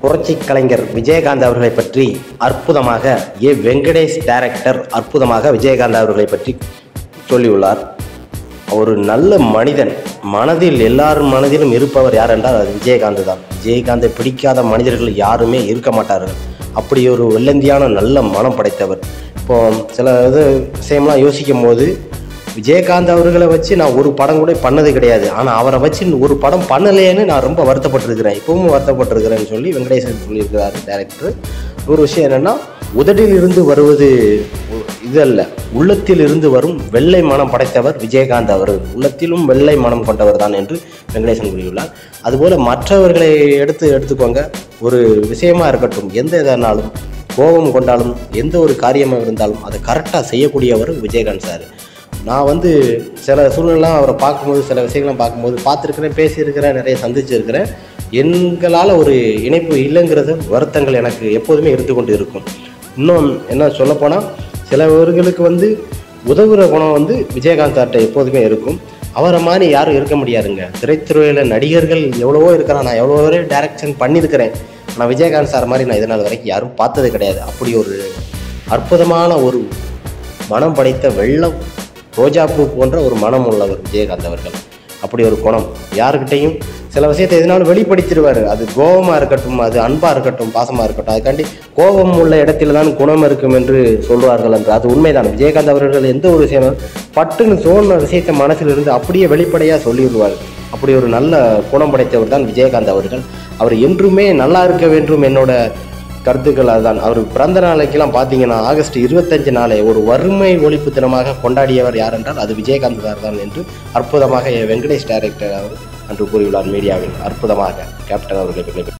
புரட்சி கலைஞர் விஜயகாந்த் அவர்களை பற்றி அற்புதமாக ஏ வெங்கடேஷ் டைரக்டர் அற்புதமாக விஜயகாந்த் அவர்களை பற்றி சொல்லியுள்ளார் ஒரு நல்ல மனிதன் மனதில் எல்லார் மனதிலும் இருப்பவர் யார் என்றால் அது விஜயகாந்த் தான் விஜயகாந்தை பிடிக்காத மனிதர்கள் யாருமே இருக்க மாட்டார்கள் அப்படி ஒரு வெள்ளந்தியான நல்ல மனம் படைத்தவர் இப்போ சில இது விஷயம்லாம் யோசிக்கும் போது விஜயகாந்த் அவர்களை வச்சு நான் ஒரு படம் கூட பண்ணது கிடையாது ஆனால் அவரை வச்சு ஒரு படம் பண்ணலையேன்னு நான் ரொம்ப வருத்தப்பட்டிருக்கிறேன் இப்பவும் வருத்தப்பட்டிருக்கிறேன்னு சொல்லி வெங்கடேசன் சொல்லியிருக்கிறார் டேரக்டர் ஒரு விஷயம் என்னென்னா உதடில் இருந்து வருவது இது அல்ல உள்ளத்தில் இருந்து வரும் வெள்ளை மனம் படைத்தவர் விஜயகாந்த் அவர் உள்ளத்திலும் வெள்ளை மனம் கொண்டவர் தான் என்று வெங்கடேசன் கூறியுள்ளார் அதுபோல் மற்றவர்களை எடுத்து எடுத்துக்கோங்க ஒரு விஷயமா இருக்கட்டும் எந்த இதானாலும் கோபம் கொண்டாலும் எந்த ஒரு காரியமாக இருந்தாலும் அதை கரெக்டாக செய்யக்கூடியவர் விஜயகாந்த் சார் நான் வந்து சில சூழ்நிலாம் அவரை பார்க்கும்போது சில விஷயங்கள்லாம் பார்க்கும்போது பார்த்துருக்கிறேன் பேசியிருக்கிறேன் நிறைய சந்திச்சிருக்கிறேன் எங்களால் ஒரு இணைப்பு இல்லைங்கிறது வருத்தங்கள் எனக்கு எப்போதுமே இருந்து கொண்டு இருக்கும் இன்னும் என்ன சொல்லப்போனால் சிலவர்களுக்கு வந்து உதவுற குணம் வந்து விஜயகாந்த் சார்ட்ட எப்போதுமே இருக்கும் அவரை மாதிரி யாரும் இருக்க முடியாதுங்க திரைத்துறையில் நடிகர்கள் எவ்வளவோ இருக்கிறான் நான் எவ்வளோ வரை டைரக்ஷன் பண்ணியிருக்கிறேன் ஆனால் விஜயகாந்த் சார் மாதிரி நான் இதனால் வரைக்கும் யாரும் பார்த்தது கிடையாது அப்படி ஒரு அற்புதமான ஒரு மனம் படைத்த வெள்ளம் ரோஜாப்பூ போன்ற ஒரு மனம் உள்ளவர் விஜயகாந்த் அவர்கள் அப்படி ஒரு குணம் யாருக்கிட்டையும் சில விஷயத்தை எதனாலும் வெளிப்படுத்திடுவார் அது கோபமாக இருக்கட்டும் அது அன்பாக இருக்கட்டும் பாசமாக இருக்கட்டும் அதுக்காண்டி கோபம் உள்ள இடத்துல தான் குணம் இருக்கும் என்று சொல்வார்கள் என்று அது உண்மைதான் விஜயகாந்த் அவர்கள் எந்த ஒரு விஷயம் பட்டுன்னு சோன விஷயத்தை மனசில் இருந்து அப்படியே வெளிப்படையாக சொல்லிவிடுவார் அப்படி ஒரு நல்ல குணம் படைத்தவர் தான் விஜயகாந்த் அவர்கள் அவர் என்றுமே நல்லா இருக்க வேண்டும் என்னோட கருத்துக்கள் அதுதான் அவர் பிறந்த நாளைக்கெல்லாம் பார்த்தீங்கன்னா ஆகஸ்ட் இருபத்தஞ்சு நாளை ஒரு வறுமை ஒழிப்பு தினமாக கொண்டாடியவர் யார் என்றால் அது விஜயகாந்த் சார் தான் என்று அற்புதமாக வெங்கடேஷ் டைரக்டர் அவர் அன்று கூறியுள்ளார் மீடியாவில் அற்புதமாக கேப்டன் அவர்களை